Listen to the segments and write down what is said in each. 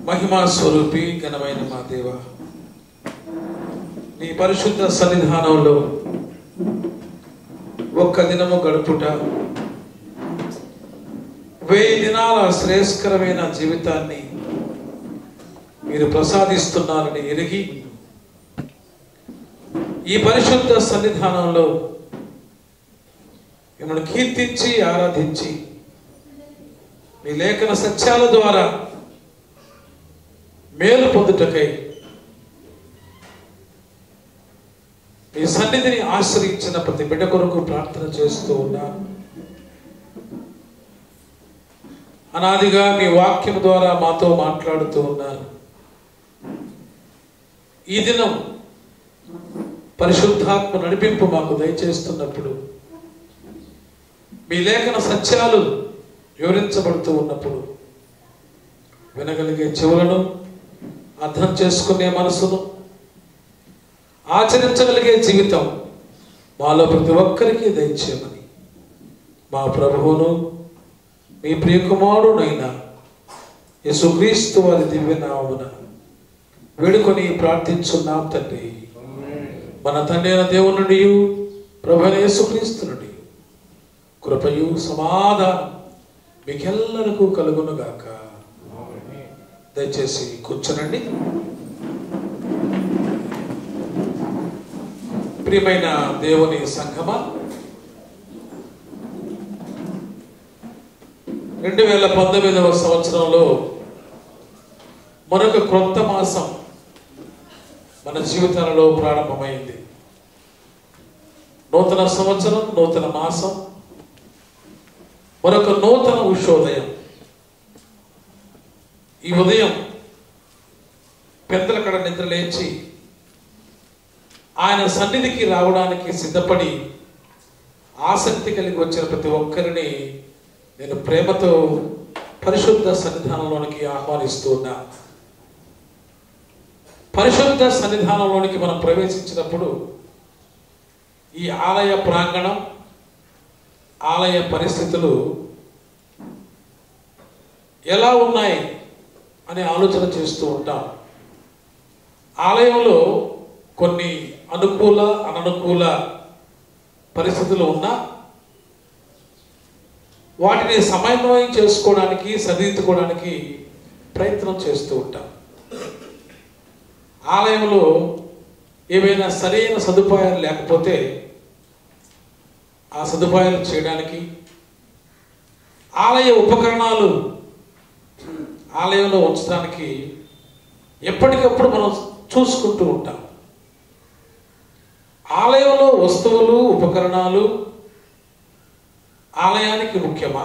మహిమా స్వరూపి ఘనమైన మా దేవ నీ పరిశుద్ధ సన్నిధానంలో ఒక్క దినము గడుపుట వెయ్యి దినాల శ్రేయస్కరమైన జీవితాన్ని మీరు ప్రసాదిస్తున్నారని ఎరిగి ఈ పరిశుద్ధ సన్నిధానంలో మిమ్మల్ని కీర్తించి ఆరాధించి మీ లేఖన సత్యాల ద్వారా మేలు పొందుటకై మీ సన్నిధిని ఆశ్రయించిన ప్రతి బిడ్డ కొరకు ప్రార్థన చేస్తూ ఉన్నాను అనాదిగా మీ వాక్యం ద్వారా మాతో మాట్లాడుతూ ఉన్నారు ఈ దినం పరిశుద్ధాత్మ నడిపింపు మాకు దయచేస్తున్నప్పుడు మీ లేఖన సత్యాలు వివరించబడుతూ ఉన్నప్పుడు వినగలిగే చెవులను అర్థం చేసుకునే మనసును ఆచరించగలిగే జీవితం మాలో ప్రతి ఒక్కరికి దయచేయమని మా ప్రభువును మీ ప్రియకుమారుడైన యేసుక్రీస్తు వారి దివ్యనామమున వేడుకొని ప్రార్థించున్నాం తండ్రి మన తండ్రి అయిన దేవుని నుండి ప్రభు యేసుక్రీస్తు నుండి కృపయు సమాధానం మీకెల్లరకు కలుగునుగాక దయచేసి కూర్చోనండి ప్రియమైన దేవుని సంఘమా రెండు వేల పంతొమ్మిదవ సంవత్సరంలో మరొక క్రొత్త మాసం మన జీవితాలలో ప్రారంభమైంది నూతన సంవత్సరం నూతన మాసం మరొక నూతన ఉషోదయం ఈ ఉదయం పెద్దల కడ నిద్ర లేచి ఆయన సన్నిధికి రావడానికి సిద్ధపడి ఆసక్తి కలిగి వచ్చిన ప్రతి ఒక్కరిని నేను ప్రేమతో పరిశుద్ధ సన్నిధానంలోనికి ఆహ్వానిస్తూ ఉన్నా పరిశుద్ధ సన్నిధానంలోనికి మనం ప్రవేశించినప్పుడు ఈ ఆలయ ప్రాంగణం ఆలయ పరిస్థితులు ఎలా ఉన్నాయి అని ఆలోచన చేస్తూ ఉంటాం ఆలయంలో కొన్ని అనుకూల అననుకూల పరిస్థితులు ఉన్నా వాటిని సమన్వయం చేసుకోవడానికి సరిదిద్దుకోవడానికి ప్రయత్నం చేస్తూ ఉంటాం ఆలయంలో ఏవైనా సరైన సదుపాయాలు లేకపోతే ఆ సదుపాయాలు చేయడానికి ఆలయ ఉపకరణాలు ఆలయంలో ఉంచడానికి ఎప్పటికప్పుడు మనం చూసుకుంటూ ఉంటాం ఆలయంలో వస్తువులు ఉపకరణాలు ఆలయానికి ముఖ్యమా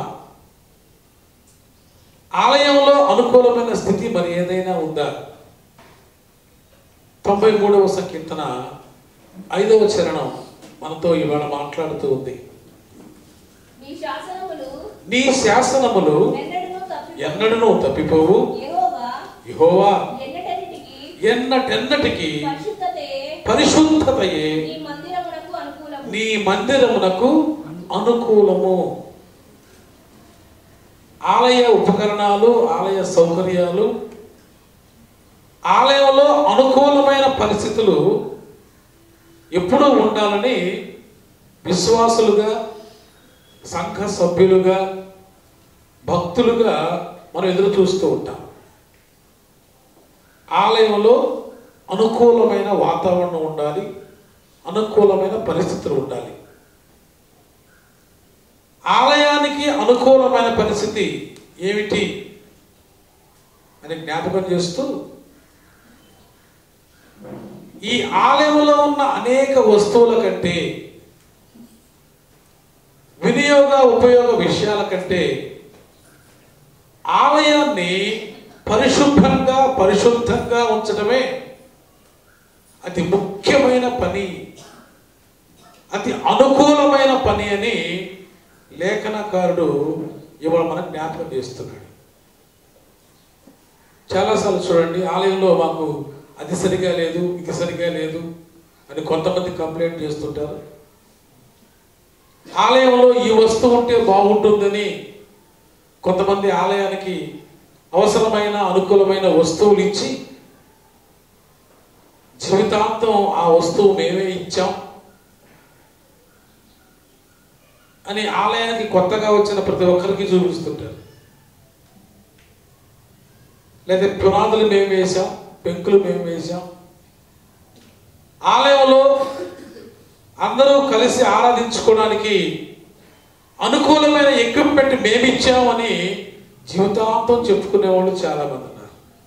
ఆలయంలో అనుకూలమైన స్థితి మరి ఏదైనా ఉందా తొంభై మూడవ సంకీర్తన ఐదవ చరణం మనతో ఇవాళ మాట్లాడుతూ ఉంది నీ శాసనములు నీ శాసనములు ఎన్నడూ తప్పి ఎన్నడూ తప్పిపోవు యెహోవా యెహోవా ఎన్నటన్నిటికీ ఎన్నటెన్నటికి పరిశుద్ధతే పరిశుద్ధతయే నీ మందిరమునకు అనుకూలము నీ మందిరమునకు అనుకూలము ఆలయ ఉపకరణాలు ఆలయ సౌకర్యాలు ఆలయంలో అనుకూలమైన పరిస్థితులు ఎప్పుడూ ఉండాలని విశ్వాసులుగా సంఘ సభ్యులుగా భక్తులుగా మనం ఎదురు చూస్తూ ఉంటాం ఆలయంలో అనుకూలమైన వాతావరణం ఉండాలి అనుకూలమైన పరిస్థితులు ఉండాలి ఆలయానికి అనుకూలమైన పరిస్థితి ఏమిటి అని జ్ఞాపకం చేస్తూ ఈ ఆలయంలో ఉన్న అనేక వస్తువుల కంటే వినియోగ ఉపయోగ విషయాల కంటే ఆలయాన్ని పరిశుభ్రంగా పరిశుద్ధంగా ఉంచడమే అతి ముఖ్యమైన పని అతి అనుకూలమైన పని అని లేఖనకారుడు ఇవాళ మనకు జ్ఞాపకం చేస్తున్నాడు చాలాసార్లు చూడండి ఆలయంలో మాకు అది సరిగా లేదు ఇది సరిగా లేదు అని కొంతమంది కంప్లైంట్ చేస్తుంటారు ఆలయంలో ఈ వస్తువు ఉంటే బాగుంటుందని కొంతమంది ఆలయానికి అవసరమైన అనుకూలమైన వస్తువులు ఇచ్చి జీవితాంతం ఆ వస్తువు మేమే ఇచ్చాం అని ఆలయానికి కొత్తగా వచ్చిన ప్రతి ఒక్కరికి చూపిస్తుంటారు లేదా పునాదులు మేము వేసాం పెంకులు మేము వేసాం ఆలయంలో అందరూ కలిసి ఆరాధించుకోవడానికి అనుకూలమైన ఎక్విప్మెంట్ మేము ఇచ్చామని జీవితాంతం చెప్పుకునే వాళ్ళు చాలా మంది ఉన్నారు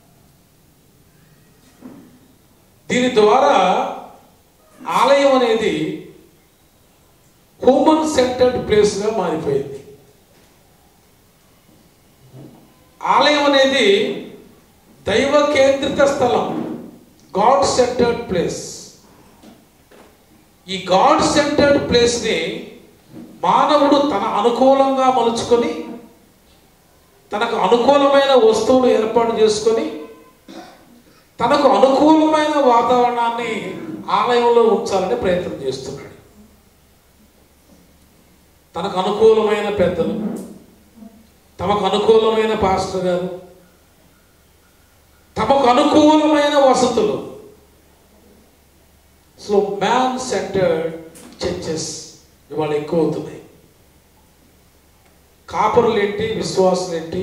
దీని ద్వారా ఆలయం అనేది హ్యూమన్ సెంటర్డ్ ప్లేస్గా మారిపోయింది ఆలయం అనేది దైవ కేంద్రిత స్థలం గాడ్ సెంటర్డ్ ప్లేస్ ఈ గాడ్ సెంటర్డ్ ప్లేస్ని మానవుడు తన అనుకూలంగా మలుచుకొని తనకు అనుకూలమైన వస్తువులు ఏర్పాటు చేసుకొని తనకు అనుకూలమైన వాతావరణాన్ని ఆలయంలో ఉంచాలని ప్రయత్నం చేస్తున్నాడు తనకు అనుకూలమైన పెద్దలు తమకు అనుకూలమైన పాస్టర్ గారు తమకు అనుకూలమైన వసతులు సో మ్యాన్ సెంటర్డ్ చర్చెస్ ఇవాళ ఎక్కువ అవుతున్నాయి కాపరులు ఏంటి విశ్వాసులు ఏంటి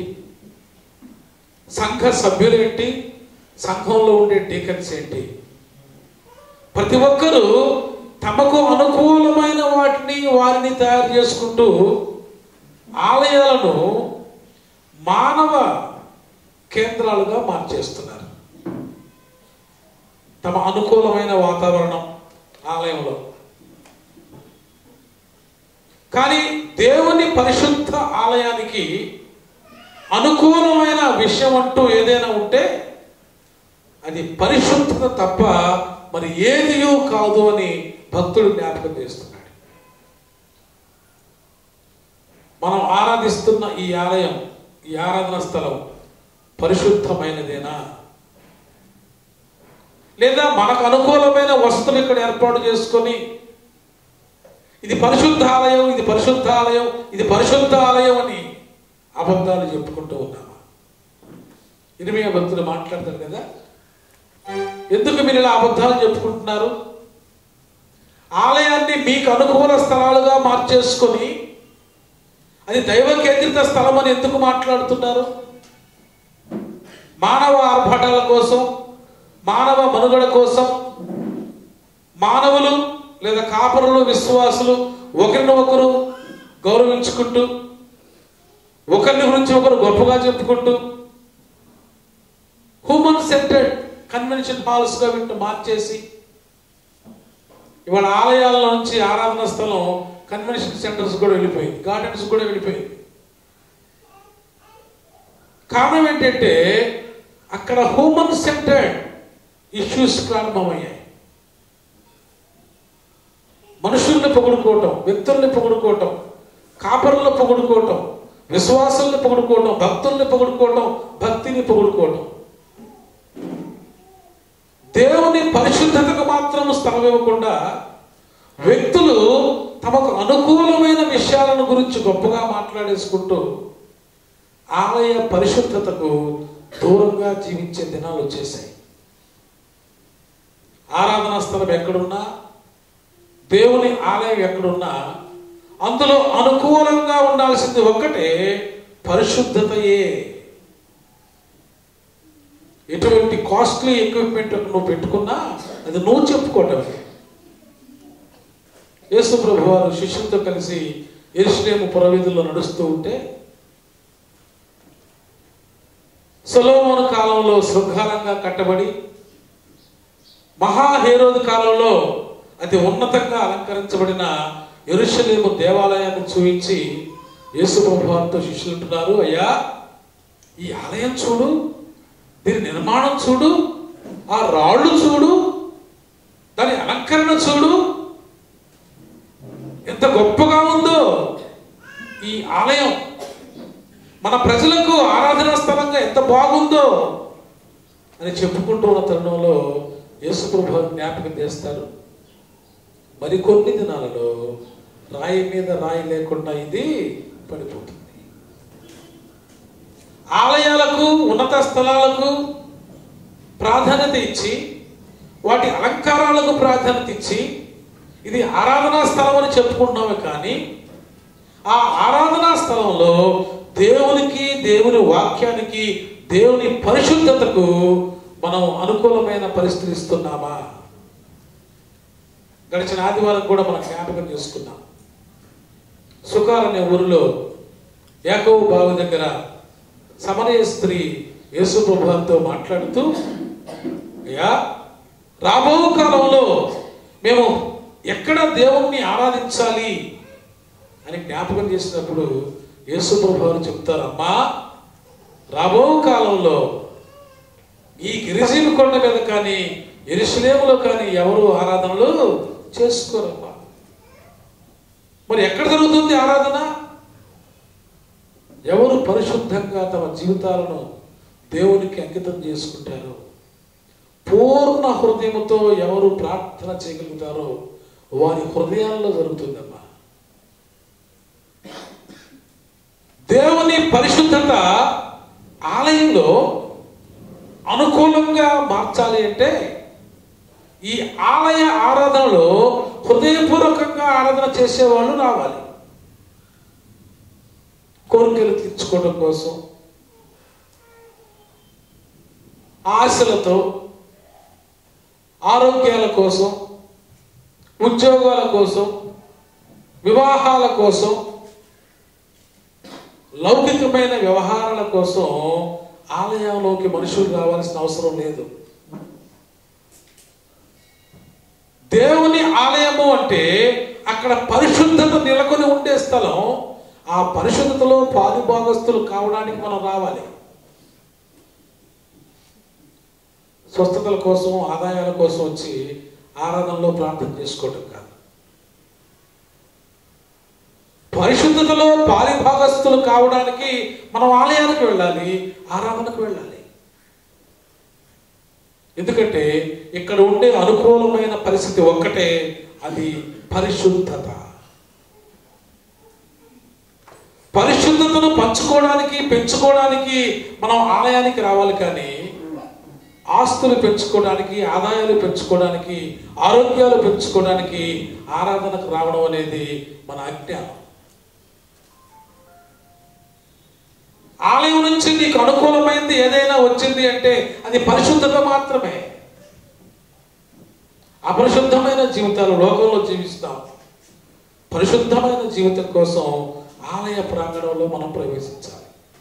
సంఘ సభ్యులు ఏంటి సంఘంలో ఉండే డీకన్స్ ఏంటి ప్రతి ఒక్కరూ తమకు అనుకూలమైన వాటిని వారిని తయారు చేసుకుంటూ ఆలయాలను మానవ కేంద్రాలుగా మార్చేస్తున్నారు తమ అనుకూలమైన వాతావరణం ఆలయంలో కానీ దేవుని పరిశుద్ధ ఆలయానికి అనుకూలమైన విషయం అంటూ ఏదైనా ఉంటే అది పరిశుద్ధత తప్ప మరి ఏదియో కాదు అని భక్తుడు జ్ఞాపకం చేస్తున్నాడు మనం ఆరాధిస్తున్న ఈ ఆలయం ఈ ఆరాధన స్థలం పరిశుద్ధమైనదేనా లేదా మనకు అనుకూలమైన వసతులు ఇక్కడ ఏర్పాటు చేసుకొని ఇది పరిశుద్ధ ఆలయం ఇది పరిశుద్ధ ఆలయం ఇది పరిశుద్ధ ఆలయం అని అబద్ధాలు చెప్పుకుంటూ ఉన్నామా ఇరిమియా భక్తులు మాట్లాడతారు కదా ఎందుకు మీరు ఇలా అబద్ధాలు చెప్పుకుంటున్నారు ఆలయాన్ని మీకు అనుకూల స్థలాలుగా మార్చేసుకొని అది దైవ కేంద్రిత స్థలం అని ఎందుకు మాట్లాడుతున్నారు మానవ ఆర్భాటాల కోసం మానవ మనుగడ కోసం మానవులు లేదా కాపరులు విశ్వాసులు ఒకరిని ఒకరు గౌరవించుకుంటూ ఒకరిని గురించి ఒకరు గొప్పగా చెప్పుకుంటూ హ్యూమన్ సెంటర్డ్ కన్వెన్షన్ హాల్స్గా వీటిని మార్చేసి ఇవాళ ఆలయాల నుంచి ఆరాధన స్థలం కన్వెన్షన్ సెంటర్స్ కూడా వెళ్ళిపోయింది గార్డెన్స్ కూడా వెళ్ళిపోయింది కారణం ఏంటంటే అక్కడ హ్యూమన్ సెంటర్డ్ ఇష్యూస్ ప్రారంభమయ్యాయి మనుషుల్ని పొగుడుకోవటం వ్యక్తుల్ని పొగుడుకోవటం కాపరులను పొగుడుకోవటం విశ్వాసుల్ని పొగుడుకోవటం భక్తుల్ని పొగుడుకోవటం భక్తిని పొగుడుకోవటం దేవుని పరిశుద్ధతకు మాత్రం స్థలం ఇవ్వకుండా వ్యక్తులు తమకు అనుకూలమైన విషయాలను గురించి గొప్పగా మాట్లాడేసుకుంటూ ఆలయ పరిశుద్ధతకు దూరంగా జీవించే దినాలు వచ్చేసాయి ఆరాధనా స్థలం ఎక్కడున్నా దేవుని ఆలయం ఎక్కడున్నా అందులో అనుకూలంగా ఉండాల్సింది ఒక్కటే పరిశుద్ధతయే ఎటువంటి కాస్ట్లీ ఎక్విప్మెంట్ నువ్వు పెట్టుకున్నా అది నువ్వు చెప్పుకోవటమే యేసు ప్రభు వారు శిష్యులతో కలిసి ఎరుశ్లేము పురవీధుల్లో నడుస్తూ ఉంటే సొలోమోను కాలంలో శృంగారంగా కట్టబడి మహాహేరోదు కాలంలో అతి ఉన్నతంగా అలంకరించబడిన ఎరుషలేము దేవాలయాన్ని చూపించి యేసు ప్రభు వారితో శిష్యులు అంటున్నారు అయ్యా ఈ ఆలయం చూడు దీని నిర్మాణం చూడు ఆ రాళ్ళు చూడు దాని అలంకరణ చూడు ఎంత గొప్పగా ఉందో ఈ ఆలయం మన ప్రజలకు ఆరాధనా స్థలంగా ఎంత బాగుందో అని చెప్పుకుంటూ ఉన్న తరుణంలో యేసుప్రభు జ్ఞాపకం చేస్తారు మరికొన్ని దినాలలో రాయి మీద రాయి లేకుండా ఇది పడిపోతుంది ఆలయాలకు ఉన్నత స్థలాలకు ప్రాధాన్యత ఇచ్చి వాటి అలంకారాలకు ప్రాధాన్యత ఇచ్చి ఇది ఆరాధనా స్థలం అని చెప్పుకుంటున్నామే కానీ ఆ ఆరాధనా స్థలంలో దేవునికి దేవుని వాక్యానికి దేవుని పరిశుద్ధతకు మనం అనుకూలమైన పరిస్థితి ఇస్తున్నామా గడిచిన ఆదివారం కూడా మనం జ్ఞాపకం చేసుకున్నాం సుకార్ అనే ఊరిలో యాకోబు బావి దగ్గర సమరయ స్త్రీ యేసు ప్రభుత్వంతో మాట్లాడుతూ అయ్యా రాబో కాలంలో మేము ఎక్కడ దేవుణ్ణి ఆరాధించాలి అని జ్ఞాపకం చేసినప్పుడు యేసు ప్రభువారు చెప్తారు అమ్మా రాబో కాలంలో ఈ గిరిజీవి కొండ మీద కానీ ఎరుసలేములో కానీ ఎవరు ఆరాధనలు చేసుకోరమ్మా మరి ఎక్కడ జరుగుతుంది ఆరాధన ఎవరు పరిశుద్ధంగా తమ జీవితాలను దేవునికి అంకితం చేసుకుంటారో పూర్ణ హృదయంతో ఎవరు ప్రార్థన చేయగలుగుతారో వారి హృదయాల్లో జరుగుతుందమ్మా దేవుని పరిశుద్ధత ఆలయంలో అనుకూలంగా మార్చాలి అంటే ఈ ఆలయ ఆరాధనలో హృదయపూర్వకంగా ఆరాధన చేసేవాళ్ళు రావాలి కోరికలు తీర్చుకోవడం కోసం ఆశలతో ఆరోగ్యాల కోసం ఉద్యోగాల కోసం వివాహాల కోసం లౌకికమైన వ్యవహారాల కోసం ఆలయంలోకి మనుషులు రావాల్సిన అవసరం లేదు దేవుని ఆలయము అంటే అక్కడ పరిశుద్ధత నెలకొని ఉండే స్థలం ఆ పరిశుద్ధతలో పాలుభాగస్తులు కావడానికి మనం రావాలి స్వస్థతల కోసం ఆదాయాల కోసం వచ్చి ఆరాధనలో ప్రార్థన చేసుకోవటం కాదు పరిశుద్ధతలో పాలిభాగస్తులు కావడానికి మనం ఆలయానికి వెళ్ళాలి ఆరాధనకు వెళ్ళాలి ఎందుకంటే ఇక్కడ ఉండే అనుకూలమైన పరిస్థితి ఒక్కటే అది పరిశుద్ధత పరిశుద్ధతను పంచుకోవడానికి పెంచుకోవడానికి మనం ఆలయానికి రావాలి కానీ ఆస్తులు పెంచుకోవడానికి ఆదాయాలు పెంచుకోవడానికి ఆరోగ్యాలు పెంచుకోవడానికి ఆరాధనకు రావడం అనేది మన అజ్ఞానం ఆలయం నుంచి నీకు అనుకూలమైంది ఏదైనా వచ్చింది అంటే అది పరిశుద్ధత మాత్రమే అపరిశుద్ధమైన జీవితాలు లోకంలో జీవిస్తాం పరిశుద్ధమైన జీవితం కోసం ఆలయ ప్రాంగణంలో మనం ప్రవేశించాలి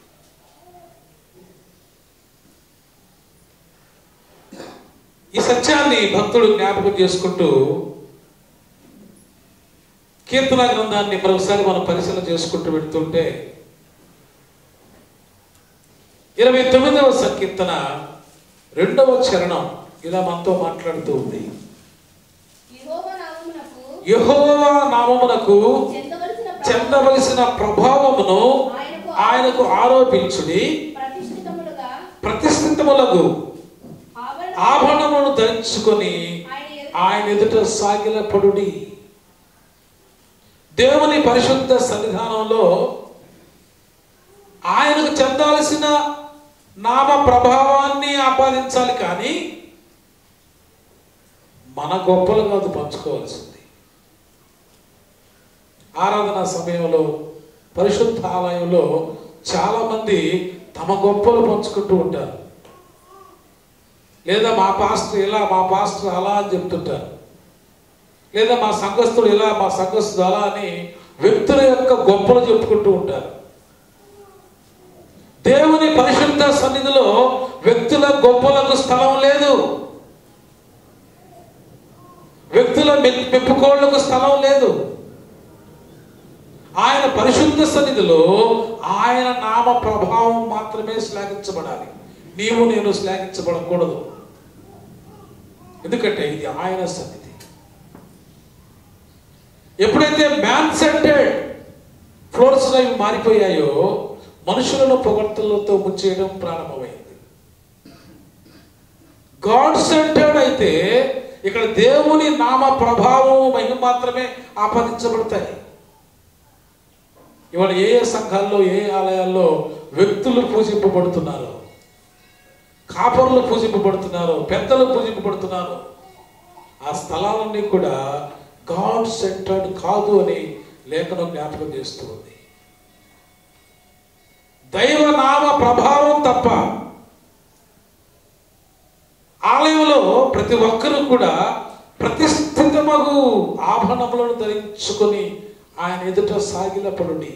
ఈ సత్యాన్ని భక్తుడు జ్ఞాపకం చేసుకుంటూ కీర్తన గ్రంథాన్ని మరొకసారి మనం పరిశీలన చేసుకుంటూ వెళ్తుంటే ఇరవై తొమ్మిదవ సంకీర్తన రెండవ చరణం ఇలా మనతో మాట్లాడుతూ ఉంది యెహోవా నామమునకు యెహోవా నామమునకు చెందవలసిన చెందవలసిన ప్రభావమును ఆయనకు ఆరోపించుడి ప్రతిష్ఠితములుగా ప్రతిష్ఠితములకు ఆభరణ ఆభరణమును ధరించుకొని ఆయన ఎదుట ఆయన ఎదుట సాగిలపడుడి దేవుని పరిశుద్ధ సన్నిధానంలో ఆయనకు చెందాల్సిన నామ ప్రభావాన్ని ఆపాదించాలి కానీ మన గొప్పలు కాదు పంచుకోవాల్సింది ఆరాధన సమయంలో పరిశుద్ధ ఆలయంలో చాలా మంది తమ గొప్పలు పంచుకుంటూ ఉంటారు లేదా మా పాస్టర్ ఇలా మా పాస్టర్ అలా అని చెప్తుంటారు లేదా మా సంఘస్థుడు ఇలా మా సంఘస్థుడు అలా అని వ్యక్తుల యొక్క గొప్పలు చెప్పుకుంటూ ఉంటారు దేవుని పరిశుద్ధ సన్నిధిలో వ్యక్తుల గొప్పలకు స్థలం లేదు వ్యక్తుల మె- మెప్పుకోళ్లకు స్థలం లేదు ఆయన పరిశుద్ధ సన్నిధిలో ఆయన నామ ప్రభావం మాత్రమే శ్లాఘించబడాలి నీవు నేను శ్లాఘించబడకూడదు ఎందుకంటే ఇది ఆయన సన్నిధి ఎప్పుడైతే మ్యాన్ సెంటెడ్ ఫ్లోర్స్ అవి మారిపోయాయో మనుషులను పొగడ్తలతో ముంచేయడం ప్రారంభమైంది గాడ్ సెంటర్డ్ అయితే ఇక్కడ దేవుని నామ ప్రభావం మహిమ మాత్రమే ఆపాదించబడతాయి ఇవాళ ఏ ఏ సంఘాల్లో ఏ ఏ ఆలయాల్లో వ్యక్తులు పూజింపబడుతున్నారు కాపర్లు పూజింపబడుతున్నారు పెద్దలు పూజింపబడుతున్నారు ఆ స్థలాలన్నీ కూడా గాడ్ సెంటర్డ్ కాదు అని లేఖనం జ్ఞాపకం చేస్తూ ఉంది దైవనామ ప్రభావం తప్ప ఆలయంలో ప్రతి ఒక్కరూ కూడా ప్రతిష్ఠితమగు ఆభరణములను ధరించుకొని ఆయన ఎదుట సాగిలపడుడి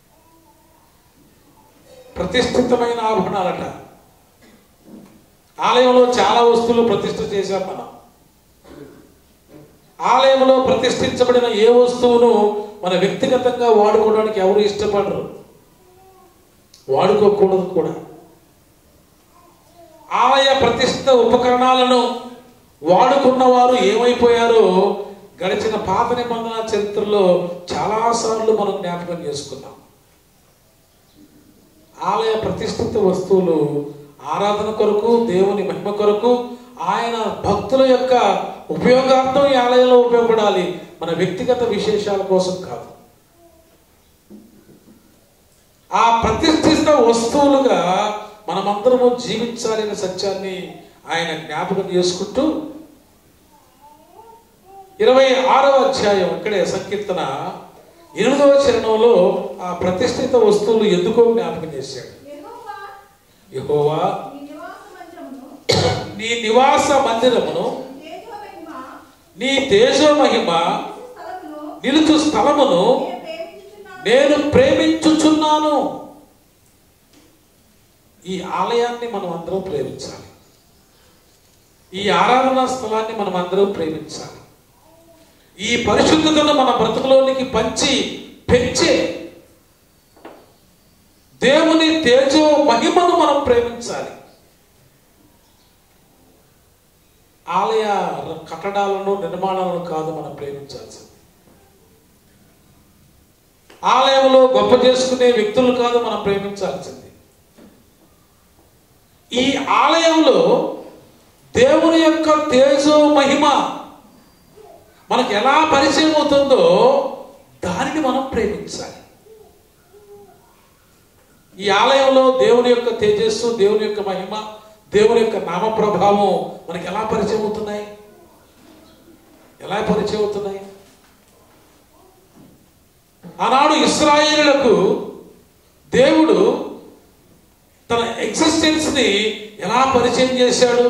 ప్రతిష్ఠితమైన ఆభరణాలట ఆలయంలో చాలా వస్తువులు ప్రతిష్ఠ చేశాం మనం ఆలయంలో ప్రతిష్ఠించబడిన ఏ వస్తువును మన వ్యక్తిగతంగా వాడుకోవడానికి ఎవరు ఇష్టపడరు వాడుకోకూడదు కూడా ఆలయ ప్రతిష్ఠ ఉపకరణాలను వాడుకున్న వారు ఏమైపోయారో గడిచిన పాత నిబంధన చరిత్రలో చాలాసార్లు మనం జ్ఞాపకం చేసుకున్నాం ఆలయ ప్రతిష్ఠిత వస్తువులు ఆరాధన కొరకు దేవుని మహిమ కొరకు ఆయన భక్తుల యొక్క ఉపయోగార్థం ఈ ఆలయంలో ఉపయోగపడాలి మన వ్యక్తిగత విశేషాల కోసం కాదు ఆ ప్రతిష్ఠిత వస్తువులుగా మనమందరము జీవించాలనే సత్యాన్ని ఆయన జ్ఞాపకం చేసుకుంటూ ఇరవై ఆరవ అధ్యాయం ఇక్కడే సంకీర్తన ఎనిమిదవ చరణంలో ఆ ప్రతిష్ఠిత వస్తువులు ఎందుకో జ్ఞాపకం చేశాడు యెహోవా యెహోవా నీ నివాస మందిరమును నీ నివాస మందిరమును తేజో మహిమ నీ తేజో మహిమ స్థలమును నిలుచు స్థలమును నేను నేను ప్రేమించుచున్నాను ప్రేమించుచున్నాను ఈ ఆలయాన్ని మనం అందరం ప్రేమించాలి ఈ ఆరాధనా స్థలాన్ని మనం అందరం ప్రేమించాలి ఈ పరిశుద్ధతను మన బ్రతుకులోనికి పంచి పెంచే దేవుని తేజో మహిమను మనం ప్రేమించాలి ఆలయ కట్టడాలను నిర్మాణాలను కాదు మనం ప్రేమించాల్సింది ఆలయంలో గొప్ప చేసుకునే వ్యక్తులు కాదు మనం ప్రేమించాల్సింది ఈ ఆలయంలో దేవుని యొక్క తేజో మహిమ మనకు ఎలా పరిచయం అవుతుందో దానిని మనం ప్రేమించాలి ఈ ఆలయంలో దేవుని యొక్క తేజస్సు దేవుని యొక్క మహిమ దేవుని యొక్క నామ ప్రభావం మనకి ఎలా పరిచయం అవుతున్నాయి ఎలా పరిచయం అవుతున్నాయి ఆనాడు ఇస్రాయేలులకు దేవుడు తన ఎగ్జిస్టెన్స్ ని ఎలా పరిచయం చేశాడు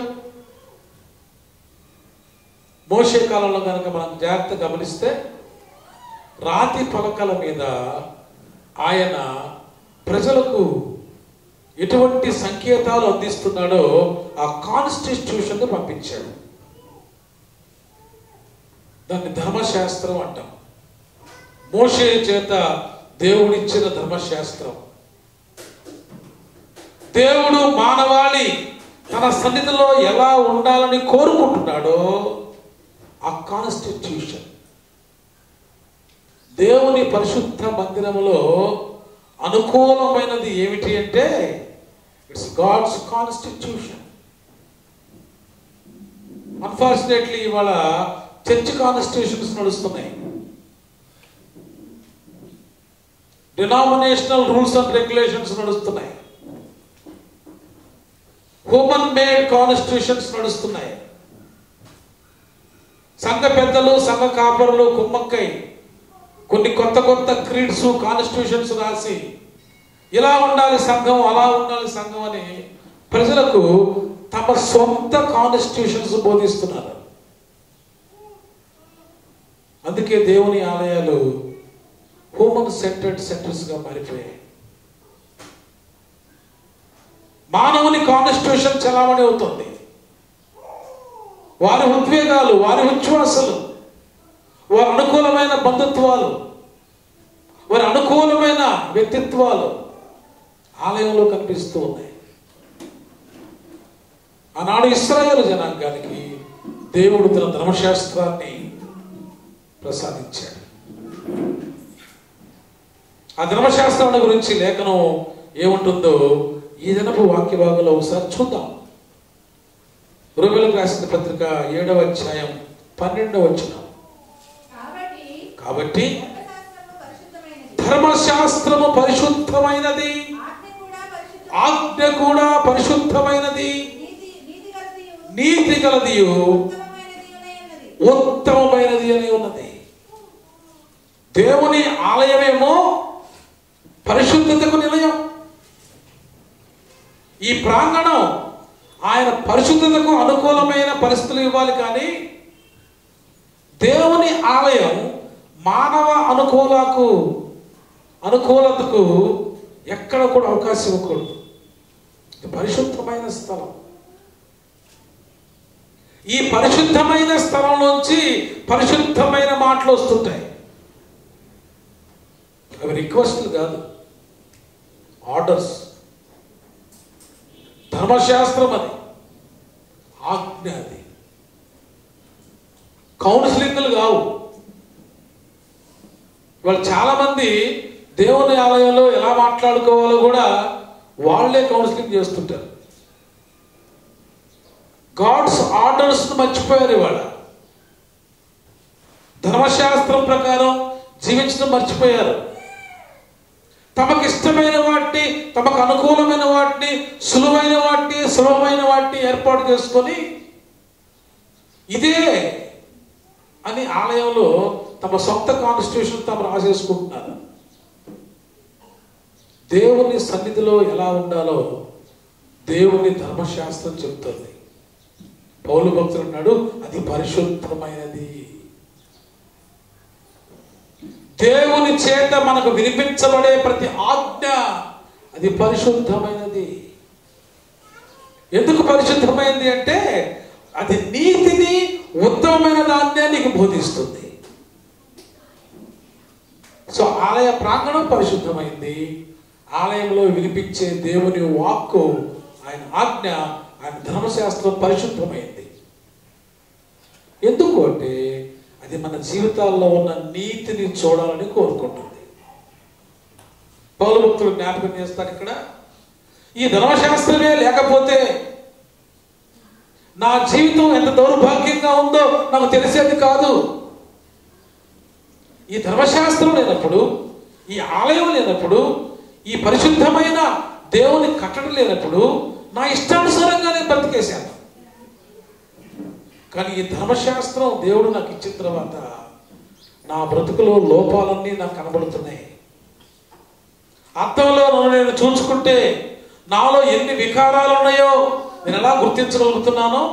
మోసే కాలంలో కనుక మనం జాగ్రత్త గమనిస్తే రాతి పలకల మీద ఆయన ప్రజలకు ఎటువంటి సంకేతాలు అందిస్తున్నాడో ఆ కాన్స్టిట్యూషన్ పంపించాడు దాన్ని ధర్మశాస్త్రం అంటాం మోషే చేత దేవుడిచ్చిన ధర్మశాస్త్రం దేవుడు మానవాళి తన సన్నిధిలో ఎలా ఉండాలని కోరుకుంటున్నాడో ఆ కాన్స్టిట్యూషన్ దేవుని పరిశుద్ధ మందిరములో అనుకూలమైనది ఏమిటి అంటే ఇట్స్ గాడ్స్ కాన్స్టిట్యూషన్ అన్ఫార్చునేట్లీ ఇవాళ చర్చ్ కాన్స్టిట్యూషన్స్ నడుస్తున్నాయి డినామినేషనల్ రూల్స్ అండ్ రెగ్యులేషన్స్ నడుస్తున్నాయి హ్యూమన్ మేడ్ కాన్స్టిట్యూషన్స్ నడుస్తున్నాయి సంఘ పెద్దలు సంఘ కాపరులు కుమ్మక్కై కొన్ని కొత్త కొత్త క్రీడ్స్ కాన్స్టిట్యూషన్స్ రాసి ఇలా ఉండాలి సంఘం అలా ఉండాలి సంఘం అని ప్రజలకు తమ సొంత కాన్స్టిట్యూషన్స్ బోధిస్తున్నారు అందుకే దేవుని ఆలయాలు హ్యూమన్ సెంటర్డ్ సెంటర్స్ గా మారిపోయాయి మానవుని కాన్స్టిట్యూషన్ చలామణి అవుతుంది వారి ఉద్వేగాలు వారి ఉచ్ఛ్వాసలు వారి అనుకూలమైన బంధుత్వాలు వారి అనుకూలమైన వ్యక్తిత్వాలు ఆలయంలో కనిపిస్తూ ఉన్నాయి ఆనాడు ఇస్రాయేల్ జనాంగానికి దేవుడు తన ధర్మశాస్త్రాన్ని ప్రసాదించాడు ఆ ధర్మశాస్త్రాన్ని గురించి లేఖనం ఏముంటుందో ఈ దినపు వాక్య భాగంలో ఒకసారి చూద్దాం రోగులకు రాసిన పత్రిక ఏడవ అధ్యాయం పన్నెండవ వచ్చిన కాబట్టి కాబట్టి ధర్మశాస్త్రము పరిశుద్ధమైనది ధర్మశాస్త్రము పరిశుద్ధమైనది ఆజ్ఞ కూడా ఆజ్ఞ ఆజ్ఞ కూడా కూడా పరిశుద్ధమైనది నీతి నీతి గలదియు నీతి గలదియు ఉత్తమమైనదియునై ఉన్నది. ఉత్తమమైనది అని ఉన్నది దేవుని ఆలయమేమో పరిశుద్ధతకు నిలయం ఈ ప్రాంగణం ఆయన పరిశుద్ధతకు అనుకూలమైన పరిస్థితులు ఇవ్వాలి కానీ దేవుని ఆలయం మానవ అనుకూలకు అనుకూలతకు ఎక్కడ కూడా అవకాశం ఇవ్వకూడదు ఇది పరిశుద్ధమైన స్థలం ఈ పరిశుద్ధమైన స్థలం నుంచి పరిశుద్ధమైన మాటలు వస్తుంటాయి అవి రిక్వెస్ట్లు కాదు ఆర్డర్స్ ధర్మశాస్త్రం అది ఆజ్ఞ అది కౌన్సిలింగ్లు కావు ఇవాళ చాలా మంది దేవుని ఆలయంలో ఎలా మాట్లాడుకోవాలో కూడా వాళ్ళే కౌన్సిలింగ్ చేస్తుంటారు గాడ్స్ ఆర్డర్స్ మర్చిపోయారు ఇవాళ ధర్మశాస్త్రం ప్రకారం జీవించడం మర్చిపోయారు తమకు ఇష్టమైన వాటిని తమకు అనుకూలమైన వాటిని సులువైన వాటిని సులభమైన వాటిని ఏర్పాటు చేసుకొని ఇదే అని ఆలయంలో తమ సొంత కాన్స్టిట్యూషన్ తాము రాసేసుకుంటున్నారు దేవుని సన్నిధిలో ఎలా ఉండాలో దేవుని ధర్మశాస్త్రం చెప్తుంది పౌలు భక్తులు అన్నాడు అది పరిశుద్ధమైనది దేవుని చేత మనకు వినిపించబడే ప్రతి ఆజ్ఞ అది పరిశుద్ధమైనది ఎందుకు పరిశుద్ధమైనది అంటే అది నీతిని ఉత్తమమైన దాన్నే నీకు బోధిస్తుంది సో ఆలయ ప్రాంగణం పరిశుద్ధమైంది ఆలయంలో వినిపించే దేవుని వాక్కు ఆయన ఆజ్ఞ ఆయన ధర్మశాస్త్రం పరిశుద్ధమైంది ఎందుకు అంటే అది మన జీవితాల్లో ఉన్న నీతిని చూడాలని కోరుకుంటుంది పౌలు భక్తులు జ్ఞాపకం చేస్తారు ఇక్కడ ఈ ధర్మశాస్త్రమే లేకపోతే నా జీవితం ఎంత దౌర్భాగ్యంగా ఉందో నాకు తెలిసేది కాదు ఈ ధర్మశాస్త్రం లేనప్పుడు ఈ ఆలయం లేనప్పుడు ఈ పరిశుద్ధమైన దేవుని కట్టడం లేనప్పుడు నా ఇష్టానుసారంగా నేను బ్రతికేశాను కానీ ఈ ధర్మశాస్త్రం దేవుడు నాకు ఇచ్చిన తర్వాత నా బ్రతుకులో లోపాలన్నీ నాకు కనబడుతున్నాయి అర్థంలో నన్ను నేను చూసుకుంటే నాలో ఎన్ని వికారాలు ఉన్నాయో నేను ఎలా గుర్తించగలుగుతున్నానో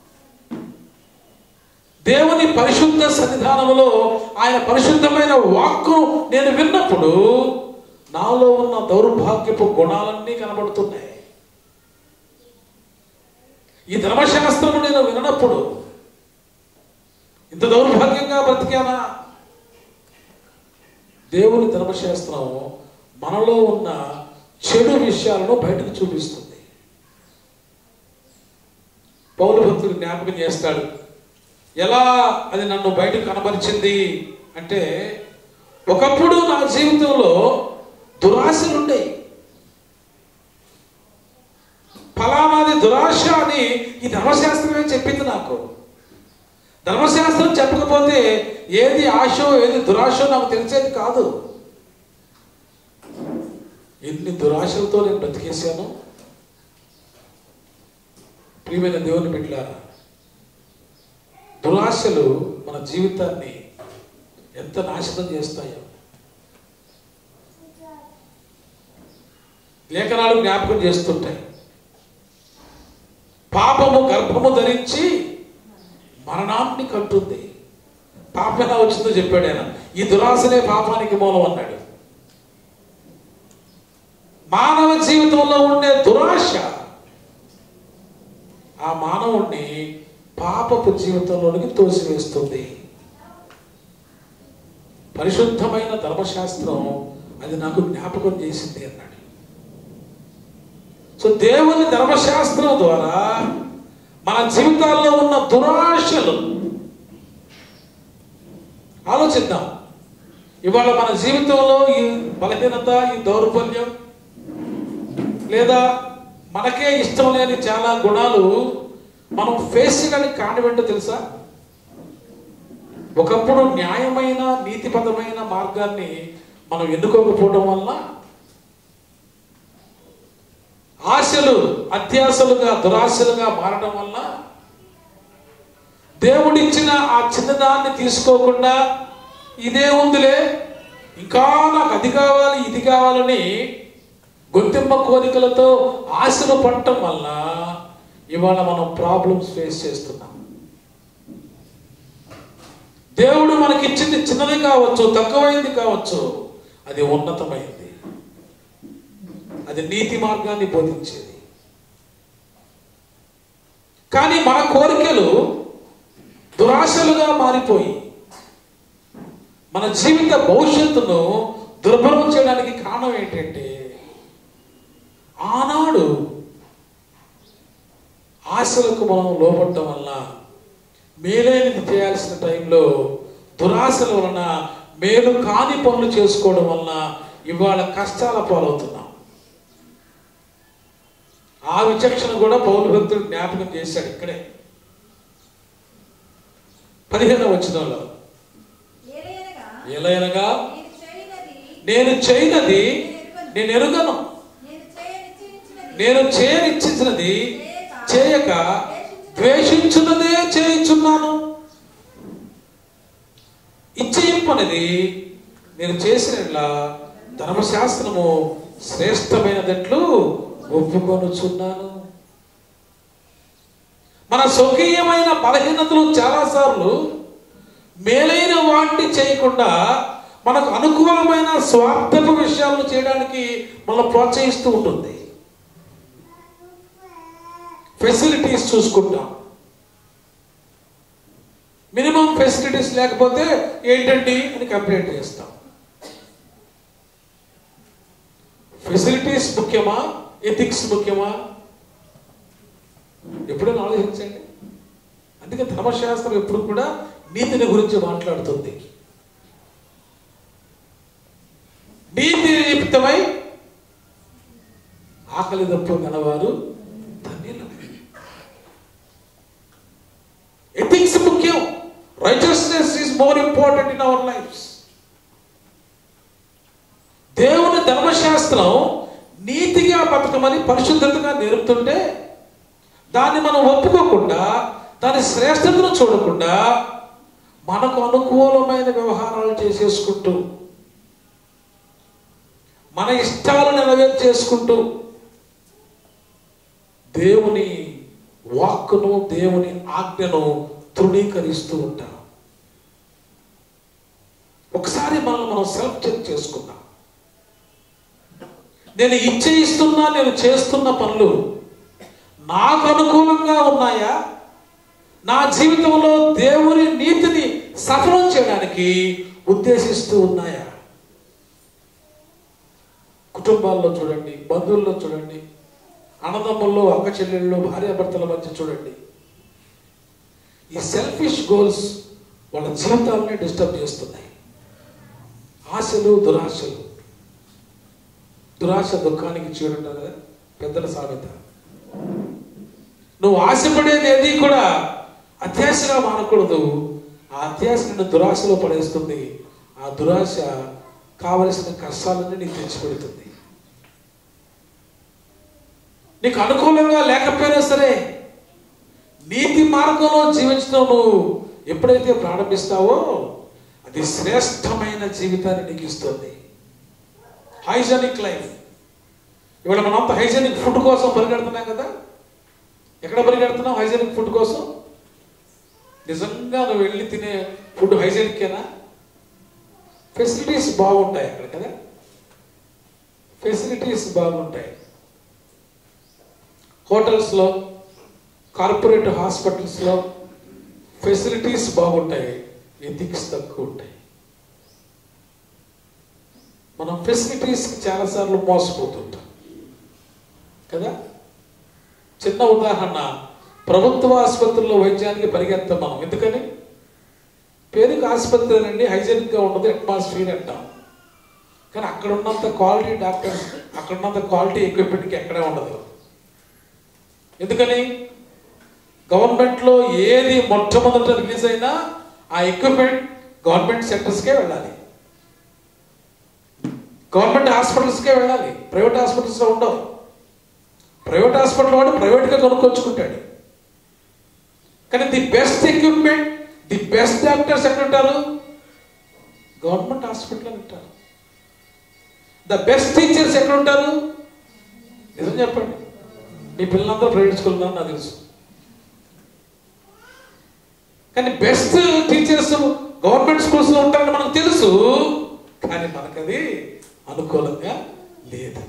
దేవుని పరిశుద్ధ సన్నిధానములో ఆయన పరిశుద్ధమైన వాక్కు నేను విన్నప్పుడు నాలో ఉన్న దౌర్భాగ్యపు గుణాలన్నీ కనబడుతున్నాయి ఈ ధర్మశాస్త్రము నేను వినప్పుడు ఇంత దౌర్భాగ్యంగా బ్రతికానా దేవుని ధర్మశాస్త్రం మనలో ఉన్న చెడు విషయాలను బయటకు చూపిస్తుంది పౌరు భక్తుడు జ్ఞాపకం చేస్తాడు ఎలా అది నన్ను బయటకు కనబరిచింది అంటే ఒకప్పుడు నా జీవితంలో దురాశలుండే ఫలానాది దురాశ అని ఈ ధర్మశాస్త్రమే చెప్పింది నాకు ధర్మశాస్త్రం చెప్పకపోతే ఏది ఆశో ఏది దురాశో నాకు తెలిసేది కాదు ఎన్ని దురాశలతో నేను బ్రతికేశాను ప్రియమైన దేవుని బిడ్డలారా దురాశలు మన జీవితాన్ని ఎంత నాశనం చేస్తాయో లేఖనాలు జ్ఞాపకం చేస్తుంటాయి పాపము గర్భము ధరించి మరణాన్ని కట్టుంది పాపం ఎలా వచ్చిందో చెప్పాడు ఆయన ఈ దురాశనే పాపానికి మూలం అన్నాడు మానవ జీవితంలో ఉండే దురాశ ఆ మానవుణ్ణి పాపపు జీవితంలోనికి తోసివేస్తుంది పరిశుద్ధమైన ధర్మశాస్త్రం అది నాకు జ్ఞాపకం చేసింది అన్నాడు సో దేవుని ధర్మశాస్త్రం ద్వారా మన జీవితాల్లో ఉన్న దురాశలు ఆలోచిద్దాం ఇవాళ మన జీవితంలో ఈ బలహీనత ఈ దౌర్బల్యం లేదా మనకే ఇష్టం లేని చాలా గుణాలు మనం ఫేస్ చేయడానికి కారణం ఏంటో తెలుసా ఒకప్పుడు న్యాయమైన నీతిపరమైన మార్గాన్ని మనం ఎన్నుకోకపోవడం వల్ల ఆశలు అత్యాశలుగా దురాశలుగా మారడం వల్ల దేవుడిచ్చిన ఆ చిన్నదాన్ని తీసుకోకుండా ఇదే ఉందిలే ఇంకా నాకు అది కావాలి ఇది కావాలని గొంతెమ్మ కోరికలతో ఆశలు పడటం వల్ల ఇవాళ మనం ప్రాబ్లమ్స్ ఫేస్ చేస్తున్నాం దేవుడు మనకిచ్చింది చిన్నది కావచ్చు తక్కువైంది కావచ్చు అది ఉన్నతమైంది అది నీతి మార్గాన్ని బోధించేది కానీ మన కోరికలు దురాశలుగా మారిపోయి మన జీవిత భవిష్యత్తును దుర్భరం చేయడానికి కారణం ఏంటంటే ఆనాడు ఆశలకు మనం లోపడటం వల్ల మేలైనది చేయాల్సిన టైంలో దురాశల వలన మేలు కాని పనులు చేసుకోవడం వలన ఇవాళ కష్టాల పాలవుతున్నాం ఆ విచక్షణ కూడా పౌరు భక్తుడు జ్ఞాపకం చేశాడు ఇక్కడే పదిహేనవ వచనంలో ఏలయనగా ఎలయనగా నేను చేయనది నేను చేయనది నేను ఎరుగను నేను చేయ నిశ్చయించినది నేను చేయనిచ్చించినది చేయక ద్వేషించున్నదే చేయించున్నాను ఇచ్చేయింపనిది నేను చేసిన ధర్మశాస్త్రము శ్రేష్టమైనదట్లు ఒప్పుకొనుచున్నాను మన స్వకీయమైన బలహీనతలు చాలాసార్లు మేలైన వాటిని చేయకుండా మనకు అనుకూలమైన స్వార్థపు విషయాలను చేయడానికి మనం ప్రోత్సహిస్తూ ఉంటుంది ఫెసిలిటీస్ చూసుకుంటాం మినిమం ఫెసిలిటీస్ లేకపోతే ఏంటండి అని కంప్లైంట్ చేస్తాం ఫెసిలిటీస్ ముఖ్యమా ఎథిక్స్ ముఖ్యమా ఎప్పుడైనా ఆలోచించండి అందుకే ధర్మశాస్త్రం ఎప్పుడు కూడా నీతిని గురించి మాట్లాడుతుంది నీతి నిమిత్తమై ఆకలి దప్పు గలవారు ధన్యులు ఎథిక్స్ ముఖ్యం righteousness is more important in our lives దేవుని ధర్మశాస్త్రం నీతిగా బతకమని పరిశుద్ధతగా నేర్పుతుంటే దాన్ని మనం ఒప్పుకోకుండా దాని శ్రేష్టతను చూడకుండా మనకు అనుకూలమైన వ్యవహారాలు చేసేసుకుంటూ మన ఇష్టాలు నెరవేర్చేసుకుంటూ దేవుని వాక్కును దేవుని ఆజ్ఞను తృణీకరిస్తూ ఉంటాం ఒకసారి మనల్ని మనం సెల్ఫ్ చెక్ చేసుకుందాం నేను ఇచ్చే ఇస్తున్నా నేను చేస్తున్న పనులు నాకు అనుకూలంగా ఉన్నాయా నా జీవితంలో దేవుని నీతిని సఫలం చేయడానికి ఉద్దేశిస్తూ ఉన్నాయా కుటుంబాల్లో చూడండి బంధువుల్లో చూడండి అన్నదమ్ముల్లో అక్క చెల్లెళ్ళు భార్యాభర్తల మధ్య చూడండి ఈ సెల్ఫిష్ గోల్స్ వాళ్ళ జీవితాలని డిస్టర్బ్ చేస్తున్నాయి ఆశలు దురాశలు దురాశ దుఃఖానికి చేరుంటారు కదా పెద్దల సామెత నువ్వు ఆశపడేది ఏది కూడా అత్యాశగా మారకూడదు ఆ అత్యాశ నిన్ను దురాశలో పడేస్తుంది ఆ దురాశ కావలసిన కష్టాలన్నీ నీకు తెచ్చిపెడుతుంది నీకు అనుకూలంగా లేకపోయినా సరే నీతి మార్గంలో జీవించడం నువ్వు ఎప్పుడైతే ప్రారంభిస్తావో అది శ్రేష్టమైన జీవితాన్ని నీకు ఇస్తుంది హైజెనిక్ లైఫ్ ఇవాళ మనంతా హైజెనిక్ ఫుడ్ కోసం పరిగెడుతున్నాం కదా ఎక్కడ పరిగెడుతున్నాం హైజెనిక్ ఫుడ్ కోసం నిజంగా నువ్వు వెళ్ళి తినే ఫుడ్ హైజెనిక్కేనా ఫెసిలిటీస్ బాగుంటాయి అక్కడ కదా ఫెసిలిటీస్ బాగుంటాయి హోటల్స్లో కార్పొరేట్ హాస్పిటల్స్లో ఫెసిలిటీస్ బాగుంటాయి ఎథిక్స్ తక్కువ ఉంటాయి మనం ఫెసిలిటీస్కి చాలాసార్లు మోసపోతుంటాం కదా చిన్న ఉదాహరణ ప్రభుత్వ ఆసుపత్రుల్లో వైద్యానికి పరిగెత్తాం మనం ఎందుకని పేరుకి ఆసుపత్రి అండి హైజెనిక్గా ఉండదు అట్మాస్ఫియర్ అంటాం కానీ అక్కడ ఉన్నంత క్వాలిటీ డాక్టర్స్ అక్కడ ఉన్నంత క్వాలిటీ ఎక్విప్మెంట్కి ఎక్కడే ఉండదు ఎందుకని గవర్నమెంట్లో ఏది మొట్టమొదట రిలీజ్ అయినా ఆ ఎక్విప్మెంట్ గవర్నమెంట్ సెంటర్స్కే వెళ్ళాలి గవర్నమెంట్ హాస్పిటల్స్కే వెళ్ళాలి ప్రైవేట్ హాస్పిటల్స్లో ఉండవు ప్రైవేట్ హాస్పిటల్ వాడు ప్రైవేట్గా కొనుక్కొచ్చుకుంటాడు కానీ the best equipment the best doctors ఎక్కడ ఉంటారు గవర్నమెంట్ హాస్పిటల్ ఉంటారు ద బెస్ట్ టీచర్స్ ఎక్కడ ఉంటారు నిజం చెప్పండి మీ పిల్లలందరూ ప్రైవేట్ స్కూల్ ఉన్నారు నాకు తెలుసు కానీ బెస్ట్ టీచర్స్ గవర్నమెంట్ స్కూల్స్లో ఉంటారని మనకు తెలుసు కానీ మనకది అనుకూలంగా లేదు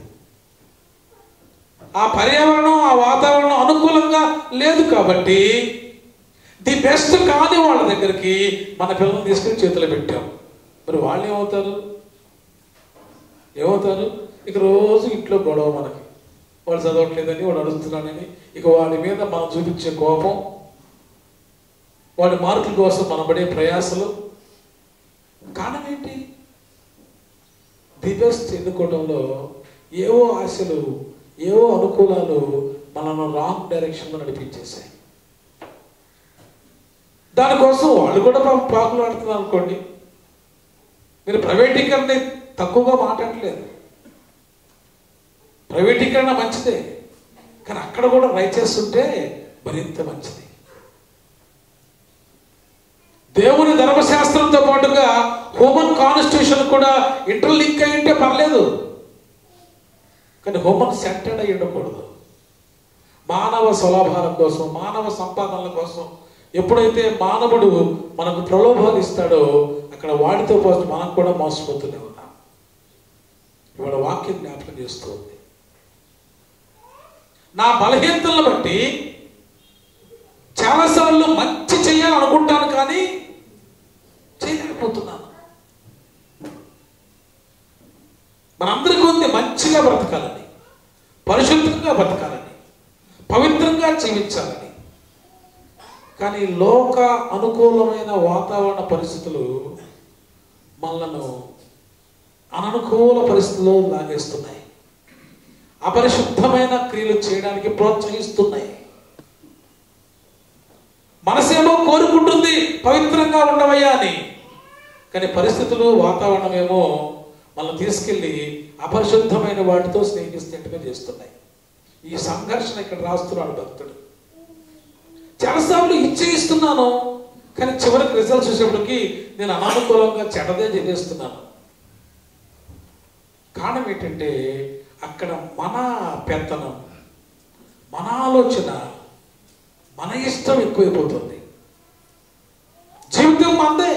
ఆ పర్యావరణం ఆ వాతావరణం అనుకూలంగా లేదు కాబట్టి ది బెస్ట్ కాని వాళ్ళ దగ్గరికి మన పిల్లల్ని తీసుకుని చేతిలో పెట్టాం మరి వాళ్ళు ఏమవుతారు ఏమవుతారు ఇక రోజు ఇంట్లో గొడవ మనకి వాడు చదవట్లేదని వాడు అడుగుతున్నాడని ఇక వాడి మీద మనం చూపించే కోపం వాడి మార్కుల కోసం మనం పడే ప్రయాసలు కారణం ఏంటి ది బెస్ట్ ఎన్నుకోవడంలో ఏవో ఆశలు ఏవో అనుకూలాలు మనను రాంగ్ డైరెక్షన్లో నడిపించేశాయి దానికోసం వాళ్ళు కూడా పాపం పాకులు ఆడుతున్నారు అనుకోండి మీరు ప్రైవేటీకరణ తక్కువగా మాట్లాడలేదు ప్రైవేటీకరణ మంచిదే కానీ అక్కడ కూడా రైచెస్ ఉంటే మరింత మంచిది దేవుని ధర్మశాస్త్రంతో పాటుగా హ్యూమన్ కాన్స్టిట్యూషన్ కూడా ఇంటర్లింక్ అయి ఉంటే పర్లేదు కానీ హ్యూమన్ సెంటర్డ్ అయి ఉండకూడదు మానవ స్వలాభాల కోసం మానవ సంపాదనల కోసం ఎప్పుడైతే మానవుడు మనకు ప్రలోభాలు ఇస్తాడో అక్కడ వాడితో పాటు మనం కూడా మోసపోతూనే ఉన్నాం ఇవాళ వాక్యం జ్ఞాపకం చేస్తుంది నా బలహీనతలను బట్టి చాలాసార్లు మంచి చేయాలనుకుంటాను కానీ చేయలేకపోతున్నాను మనందరికీ ఉంది మంచిగా బ్రతకాలని పరిశుద్ధంగా బ్రతకాలని పవిత్రంగా జీవించాలని కానీ లోక అనుకూలమైన వాతావరణ పరిస్థితులు మనలను అననుకూల పరిస్థితుల్లో లాగేస్తున్నాయి అపరిశుద్ధమైన క్రియలు చేయడానికి ప్రోత్సహిస్తున్నాయి మనసేమో కోరుకుంటుంది పవిత్రంగా ఉండవయ్యా అని కానీ పరిస్థితులు వాతావరణం ఏమో మనం తీసుకెళ్ళి అపరిశుద్ధమైన వాటితో స్నేహిస్తున్నట్టుగా చేస్తున్నాయి ఈ సంఘర్షణ ఇక్కడ రాస్తున్నాడు భక్తుడు చాలాసార్లు ఇచ్చేయిస్తున్నాను కానీ చివరికి రిజల్ట్స్ చూసేప్పటికి నేను అనానుకూలంగా చెడ్డదే చేసేస్తున్నాను కారణం ఏంటంటే అక్కడ మన పెత్తనం మన ఆలోచన మన ఇష్టం ఎక్కువైపోతుంది జీవితం మందే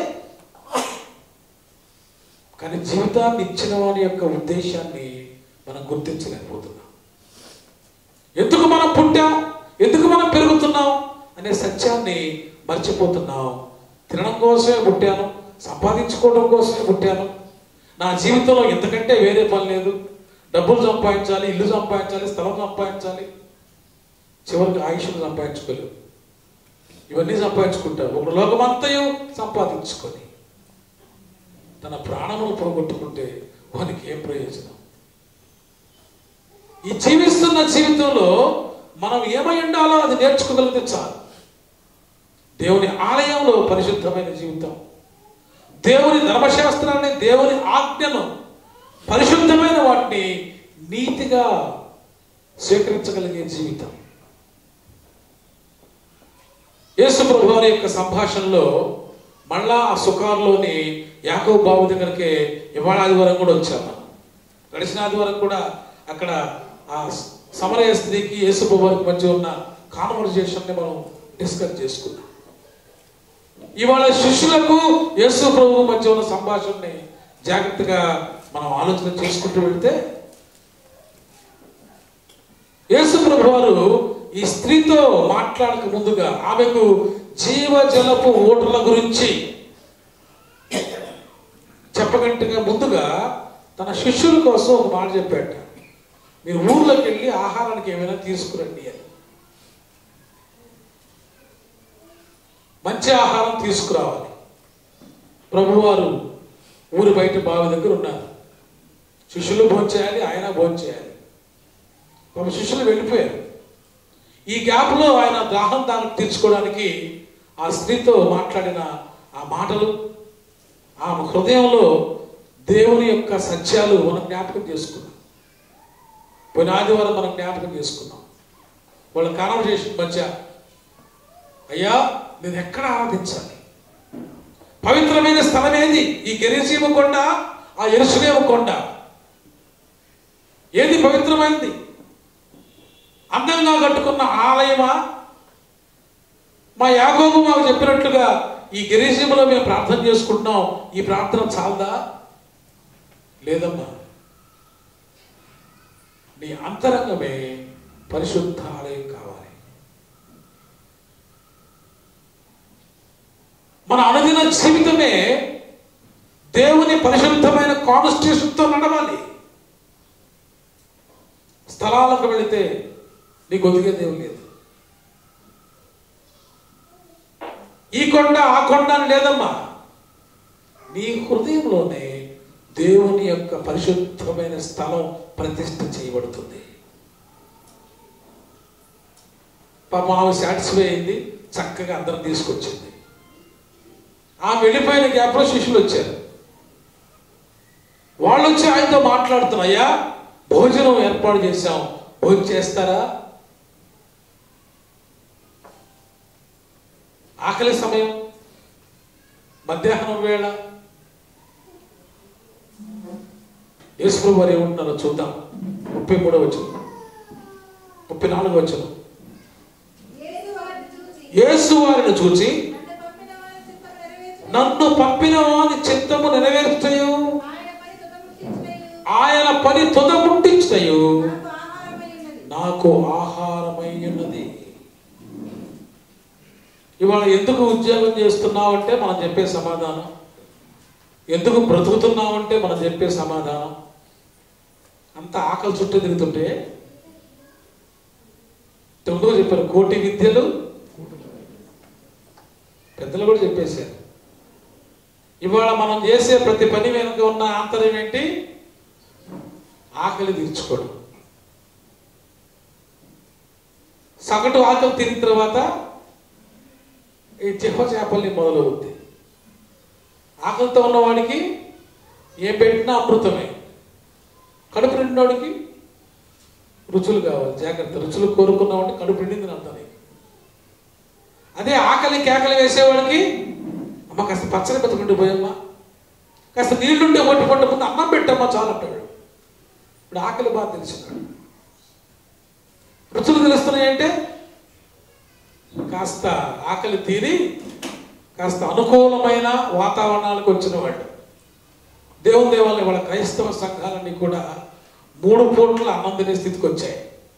కానీ జీవితాన్ని ఇచ్చిన వారి యొక్క ఉద్దేశాన్ని మనం గుర్తించలేకపోతున్నాం ఎందుకు మనం పుట్టాం ఎందుకు మనం పెరుగుతున్నాం అనే సత్యాన్ని మర్చిపోతున్నాం తినడం కోసమే పుట్టాను సంపాదించుకోవడం కోసమే పుట్టాను నా జీవితంలో ఎంతకంటే వేరే పని లేదు డబ్బులు సంపాదించాలి ఇల్లు సంపాదించాలి స్థలం సంపాదించాలి చివరికి ఆయుష్ను సంపాదించుకోలేవు ఇవన్నీ సంపాదించుకుంటారు ఒక లోకమంతయు సంపాదించుకొని తన ప్రాణములు పొడగొట్టుకుంటే వానికి ఏం ప్రయోజనం ఈ జీవిస్తున్న జీవితంలో మనం ఏమై ఉండాలో అది నేర్చుకోగలిగితే చాలు దేవుని ఆలయంలో పరిశుద్ధమైన జీవితం దేవుని ధర్మశాస్త్రాన్ని దేవుని ఆజ్ఞను పరిశుద్ధమైన వాటిని నీతిగా స్వీకరించగలిగే జీవితం యేసు ప్రభు వారి యొక్క సంభాషణలో మళ్ళా ఆ సుఖార్లోని యాకో బాబు దగ్గరికి ఇవాళ ఆదివారం కూడా వచ్చాం మనం గడిచిన ఆదివారం కూడా అక్కడ ఆ సమరయ స్త్రీకి యేసు ప్రభు వారికి మధ్య ఉన్న కాన్వర్జేషన్ని మనం డిస్కస్ చేసుకున్నాం ఇవాళ శిష్యులకు యేసు ప్రభు మధ్య ఉన్న సంభాషణని జాగ్రత్తగా మనం ఆలోచన చేసుకుంటూ వెళ్తే యేసు ప్రభు వారు ఈ స్త్రీతో మాట్లాడక ముందుగా ఆమెకు జీవజలపు ఓటర్ల గురించి చెప్పగంటగా ముందుగా తన శిష్యుల కోసం ఒక మాట చెప్పాట మీరు ఊర్లోకి వెళ్ళి ఆహారానికి ఏమైనా తీసుకురండి అని మంచి ఆహారం తీసుకురావాలి ప్రభువారు ఊరి బయట బావి దగ్గర ఉన్నారు శిష్యులు భోంచేయాలి ఆయన భోంచేయాలి పాప శిష్యులు వెళ్ళిపోయారు ఈ గ్యాప్లో ఆయన దాహం దాహం తీర్చుకోవడానికి ఆ స్త్రీతో మాట్లాడిన ఆ మాటలు ఆమె హృదయంలో దేవుని యొక్క సత్యాలు మనం జ్ఞాపకం చేసుకున్నాం పోయిన ఆదివారం మనం జ్ఞాపకం చేసుకున్నాం వాళ్ళ కాన్వర్జేషన్ మధ్య అయ్యా నేను ఎక్కడ ఆరాధించాలి పవిత్రమైన స్థలం ఏది ఈ గెరిసీమ కొండ ఆ ఎరుసలేమ కొండ ఏది పవిత్రమైనది అందంగా కట్టుకున్న ఆలయమా మా యాగోబు మాకు చెప్పినట్లుగా ఈ గిరీశంలో మేము ప్రార్థన చేసుకుంటున్నాం ఈ ప్రార్థన చాలదా లేదమ్మా నీ అంతరంగమే పరిశుద్ధ ఆలయం కావాలి మన అనుదిన జీవితమే దేవుని పరిశుద్ధమైన కాన్స్టిట్యూషన్తో నడవాలి స్థలాలకు వెళితే నీకు ఒదిగే దేవుడు లేదు ఈ కొండ ఆ కొండ అని లేదమ్మా నీ హృదయంలోనే దేవుని యొక్క పరిశుద్ధమైన స్థలం ప్రతిష్ఠ చేయబడుతుంది పాపం ఆమె సాటిస్ఫై అయింది చక్కగా అందరం తీసుకొచ్చింది ఆమె వెళ్ళిపోయిన గ్యాప్లో శిష్యులు వచ్చారు వాళ్ళు వచ్చి ఆయనతో మాట్లాడుతున్నాయ్యా భోజనం ఏర్పాటు చేశాం భోజనం చేస్తారా ఆకలి సమయం మధ్యాహ్నం వేళ యేసుప్రభు వారు ఏమంటున్నారో చూద్దాం ముప్పై మూడో వచ్చిన ముప్పై నాలుగు వచ్చిన యేసు వారిని చూసి యేసు వారిని చూచి నన్ను పంపిన వారి చిత్తము నన్ను పంపిన వాని చిత్తము నెరవేర్చుటకు నెరవేర్చయు ఆయన పని తుదముట్టించుటయు ఆయన పని తుదముట్టించయు నాకు ఆహారమై నాకు ఆహారమై ఉన్నది ఉన్నది ఇవాళ ఎందుకు ఉద్యోగం చేస్తున్నావు అంటే మనం చెప్పే సమాధానం ఎందుకు బ్రతుకుతున్నావు అంటే మనం చెప్పే సమాధానం అంత ఆకలి చుట్టూ తిరుగుతుంటే తెలుగులో చెప్పారు కోటి విద్యలు పెద్దలు కూడా చెప్పేశారు ఇవాళ మనం చేసే ప్రతి పని వెనుక ఉన్న ఆంతర్యం ఏంటి ఆకలి తీర్చుకోవడం సగటు ఆకలి తిరిగిన తర్వాత ఈ చిహ చేపల్ని మొదలవుద్ది ఆకలితో ఉన్నవాడికి ఏం పెట్టినా అమృతమే కడుపు నిండినోడికి రుచులు కావాలి జాగ్రత్త రుచులు కోరుకున్నవాడికి కడుపు నిండింది అంతా నీకు అదే ఆకలి కేకలు వేసేవాడికి అమ్మ కాస్త పచ్చని బతుకుంటూ పోయమ్మా కాస్త నీళ్లుంటే ఒట్టి పంట ముందు అన్నం పెట్టమ్మా చాలు అంటాడు ఇప్పుడు ఆకలి బాగా తెలిసినాడు రుచులు తెలుస్తున్నాయంటే కాస్త ఆకలి తీరి కాస్త అనుకూలమైన వాతావరణాలకు వచ్చిన వాళ్ళు దేవుని దేవాలయ వాళ్ళ క్రైస్తవ సంఘాలన్నీ కూడా మూడు పూట్ల అన్నం తినే స్థితికి వచ్చాయి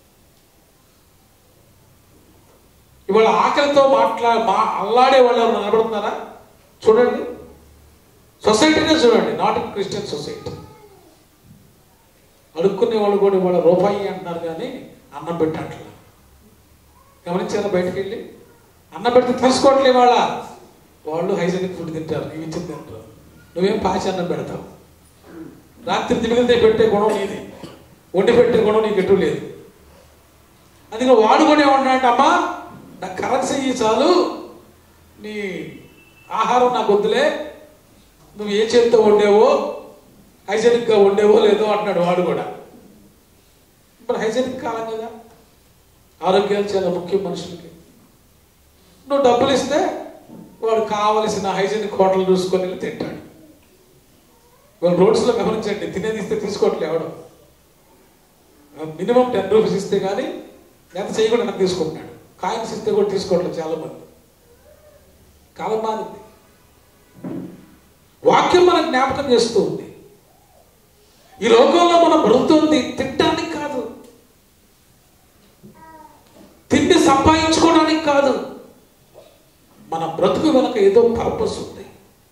ఇవాళ ఆకలితో మాట్లా మా అల్లాడే వాళ్ళు ఎవరు నిలబడుతున్నారా చూడండి సొసైటీనే చూడండి నాట్ క్రిస్టియన్ సొసైటీ అడుక్కునే వాళ్ళు కూడా ఇవాళ రూపాయి అంటున్నారు కానీ అన్నం పెట్టట్లా గమనించారా బయటకు వెళ్ళి అన్నం పెడితే తీసుకోవట్లే వాళ్ళ వాళ్ళు హైజెనిక్ ఫుడ్ తింటారు ఇవి ఇచ్చింది తింటారు నువ్వేం పాచి అన్నం పెడతావు రాత్రి తిరిగితే పెట్టే గుణం నీది వండి పెట్టే గుణం నీకు ఎటు లేదు అందుకే వాడు కూడా ఏమన్నాడంటే అమ్మా నాకు కరెన్సీ ఇయ్యి చాలు నీ ఆహారం నాకు వద్దులే నువ్వు ఏ చేతితో వండేవో హైజెనిక్గా వండేవో లేదో అంటున్నాడు వాడు కూడా ఇప్పుడు హైజెనిక్ కాలం కదా ఆరోగ్యాలు చాలా ముఖ్యం మనుషులకి నువ్వు డబ్బులు ఇస్తే వాడు కావలసిన హైజెనిక్ హోటల్ చూసుకొని వెళ్ళి తింటాడు వాళ్ళు రోడ్స్లో గమనించండి తినేది ఇస్తే తీసుకోవట్లే ఎవడు మినిమం టెన్ రూపీస్ ఇస్తే కానీ లేకపోతే చేయకుండా నాకు తీసుకుంటున్నాడు కాయిన్స్ ఇస్తే కూడా తీసుకోవట్లేదు చాలా మంది కాలం మారింది వాక్యం మనకు జ్ఞాపకం చేస్తూ ఉంది ఈ లోకంలో మనం బ్రతుకుతుంది తినడానికి కాదు తిండి సంపాదించుకోవడానికి కాదు మన బ్రతుకు వెనక ఏదో పర్పస్ ఉంది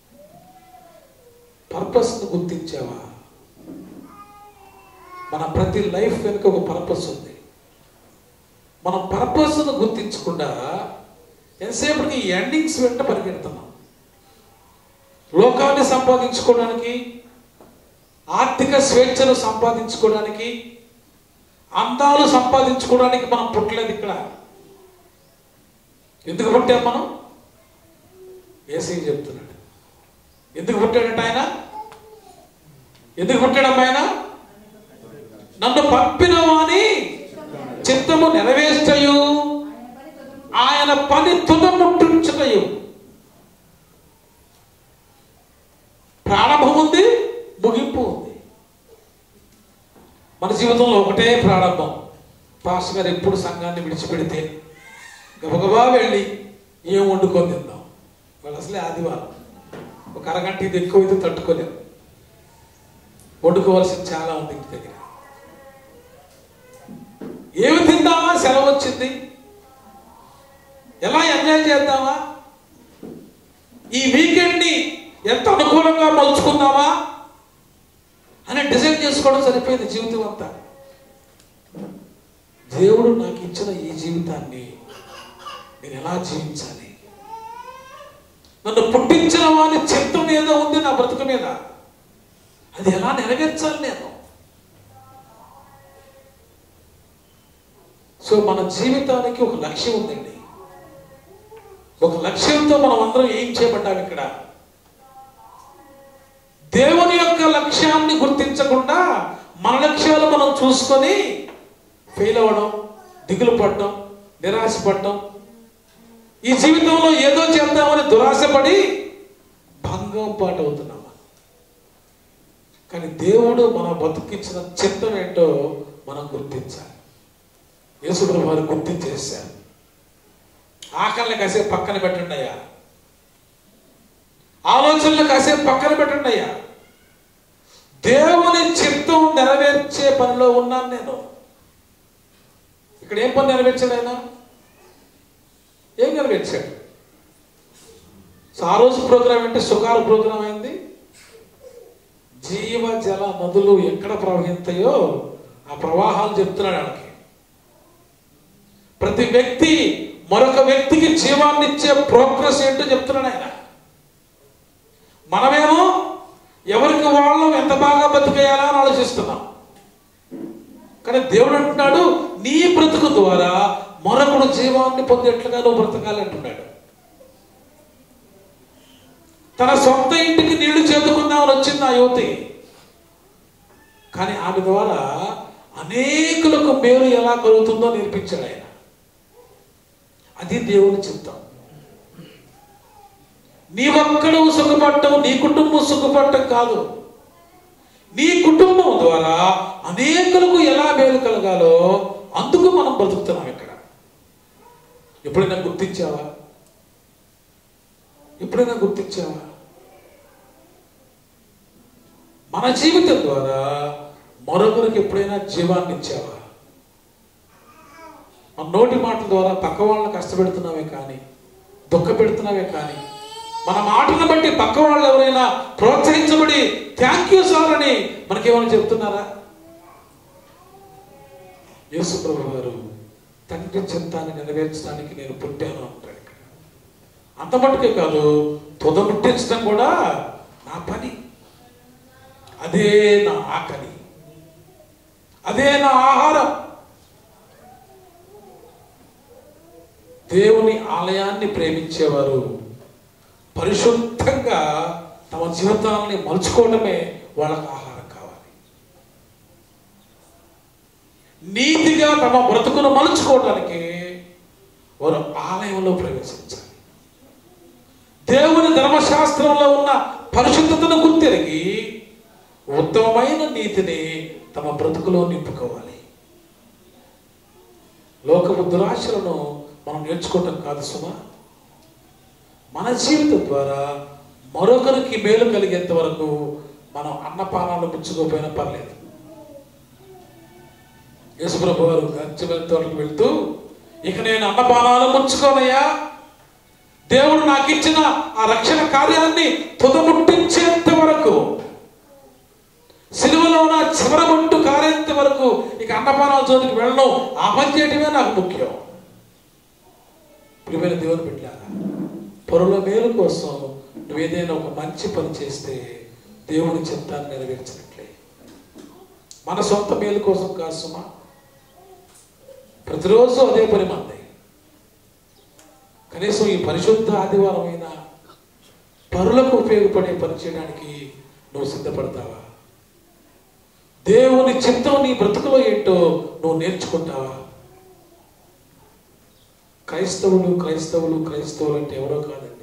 పర్పస్ను గుర్తించావా మన ప్రతి లైఫ్ వెనుక ఒక పర్పస్ ఉంది మనం పర్పస్ను గుర్తించకుండా ఎంతసేపటికి ఎండింగ్స్ వెంట పరిగెడుతున్నాం లోకాన్ని సంపాదించుకోవడానికి ఆర్థిక స్వేచ్ఛను సంపాదించుకోవడానికి అందాలు సంపాదించుకోవడానికి మనం పుట్టలేదు ఇక్కడ ఎందుకు పుట్టాం మనం ఏసీ చెప్తున్నాడు ఎందుకు పుట్టాడంట ఆయన ఎందుకు పుట్టాడమ్మా ఆయన నన్ను పంపిన వాని చిత్తము నెరవేర్చయు ఆయన పని తుదముట్టించుటయు ప్రారంభం ఉంది ముగింపు ఉంది మన జీవితంలో ఒకటే ప్రారంభం పాస్ గారు ఎప్పుడు సంఘాన్ని విడిచిపెడితే గబగబా వెళ్ళి ఏం వండుకొని తిందాం వాళ్ళు అసలే ఆదివారం ఒక అరగంట ఇది ఎక్కువైతే తట్టుకోలేము వండుకోవాల్సింది చాలా ఉంది ఇంటి దగ్గర ఏమి తిందామా సెలవు వచ్చింది ఎలా ఎంజాయ్ చేద్దామా ఈ వీకెండ్ని ఎంత అనుకూలంగా మలుచుకుందామా అని డిజైన్ చేసుకోవడం సరిపోయింది జీవితం అంతా దేవుడు నాకు ఇచ్చిన ఈ జీవితాన్ని నేను ఎలా జీవించాలి నన్ను పుట్టించిన వాని చిత్తం ఏదో ఉంది నా బ్రతుకు మీద అది ఎలా నెరవేర్చాలి నేను సో మన జీవితానికి ఒక లక్ష్యం ఉందండి ఒక లక్ష్యంతో మనం అందరం ఏం చేయబడ్డాం ఇక్కడ దేవుని యొక్క లక్ష్యాన్ని గుర్తించకుండా మన లక్ష్యాలు మనం చూసుకొని ఫెయిల్ అవ్వడం దిగులు పడడం నిరాశపడడం ఈ జీవితంలో ఏదో చేద్దామని దురాశపడి భంగం పాటు అవుతున్నాం కానీ దేవుడు మన బతుకిచ్చిన చిత్తం ఏంటో మనం గుర్తించాలి యేసుప్రభు వారు గుర్తించేశారు ఆకలిని కాసేపు పక్కన పెట్టండి అయ్యా ఆలోచనలు కాసేపు పక్కన పెట్టండి అయ్యా దేవుని చిత్తం నెరవేర్చే పనిలో ఉన్నాను నేను ఇక్కడ ఏం పని నెరవేర్చాడు ఆయన ఏం నెరవేర్చాడు సో ఆ రోజు ప్రోగ్రాం ఏంటి సుఖాల ప్రోగ్రాం అయింది జీవ జల నదులు ఎక్కడ ప్రవహిస్తాయో ఆ ప్రవాహాలు చెప్తున్నాడు ఆయనకి ప్రతి వ్యక్తి మరొక వ్యక్తికి జీవాన్ని ఇచ్చే ప్రోగ్రెస్ ఏంటో చెప్తున్నాడు ఆయన మనమేమో ఎవరికి వాళ్ళం ఎంత బాగా బతికేయాలా అని ఆలోచిస్తున్నాం కానీ దేవుడు అంటున్నాడు నీ బ్రతుకు ద్వారా మరొకడు జీవాన్ని పొందేట్లుగా నువ్వు బ్రతకాలి అంటున్నాడు తన సొంత ఇంటికి నీళ్లు చేతుకుందామని వచ్చింది ఆ యువతి కానీ ఆమె ద్వారా అనేకులకు మేలు ఎలా కలుగుతుందో నేర్పించాడు ఆయన అది దేవుని చిత్తం నీ ఒక్కడు సుఖపడటం నీ కుటుంబం సుఖపడటం కాదు నీ కుటుంబం ద్వారా అనేకులకు ఎలా మేలు కలగాలో అందుకు మనం బ్రతుకుతున్నాం ఇక్కడ ఎప్పుడైనా గుర్తించావా ఎప్పుడైనా గుర్తించావా మన జీవితం ద్వారా మరొకరికి ఎప్పుడైనా జీవాన్ని ఇచ్చావా మన నోటి మాటల ద్వారా పక్క వాళ్ళని కష్టపెడుతున్నావే కానీ దుఃఖ పెడుతున్నావే కానీ మన మాటలను బట్టి పక్క వాళ్ళు ఎవరైనా ప్రోత్సహించబడి థ్యాంక్ యూ సార్ అని మనకేమైనా చెప్తున్నారా యేసు ప్రభు గారు తండ్రి చిత్తాన్ని నెరవేర్చడానికి నేను పుట్టాను అంటాడు ఇక్కడ అంత మటుకే కాదు తుద ముట్టించడం కూడా నా పని అదే నా ఆకలి అదే నా ఆహారం దేవుని ఆలయాన్ని ప్రేమించేవారు పరిశుద్ధంగా తమ జీవితాలని మలుచుకోవడమే వాళ్ళకు ఆహారం కావాలి నీతిగా తమ బ్రతుకును మలుచుకోవడానికి వారు ఆలయంలో ప్రవేశించాలి దేవుని ధర్మశాస్త్రంలో ఉన్న పరిశుద్ధతను గుర్తెరిగి ఉత్తమమైన నీతిని తమ బ్రతుకులో నింపుకోవాలి లోకపు దురాశలను మనం నేర్చుకోవటం కాదు సుమా మన జీవితం ద్వారా మరొకరికి మేలు కలిగేంత వరకు మనం అన్నపానాలు పుచ్చుకోపోయినా పర్లేదు యేసుప్రభు వారు గంచబెల్ తోటకు వెళ్తూ ఇక నేను అన్నపానాలు ముచ్చుకోనయ్యా దేవుడు నాకు ఇచ్చిన ఆ రక్షణ కార్యాన్ని తుదముట్టించేంత వరకు సిలువలో నా చివరమంటూ కారేంత వరకు ఇక అన్నపానాల జోలికి వెళ్ళడం ఆ పని చేయటమే నాకు ముఖ్యం ప్రియమైన దేవుని పెట్టారా పొరల మేలు కోసం నువ్వు ఏదైనా ఒక మంచి పని చేస్తే దేవుని చిత్తాన్ని నెరవేర్చినట్లే మన సొంత మేలు కోసం కాదు సుమా ప్రతిరోజు అదే పని మంది కనీసం ఈ పరిశుద్ధ ఆదివారం అయినా పరులకు ఉపయోగపడే పని చేయడానికి నువ్వు సిద్ధపడతావా దేవుని చిత్తం నీ బ్రతుకులో ఏంటో నువ్వు నేర్చుకుంటావా క్రైస్తవులు క్రైస్తవులు క్రైస్తవులు అంటే ఎవరో కాదండి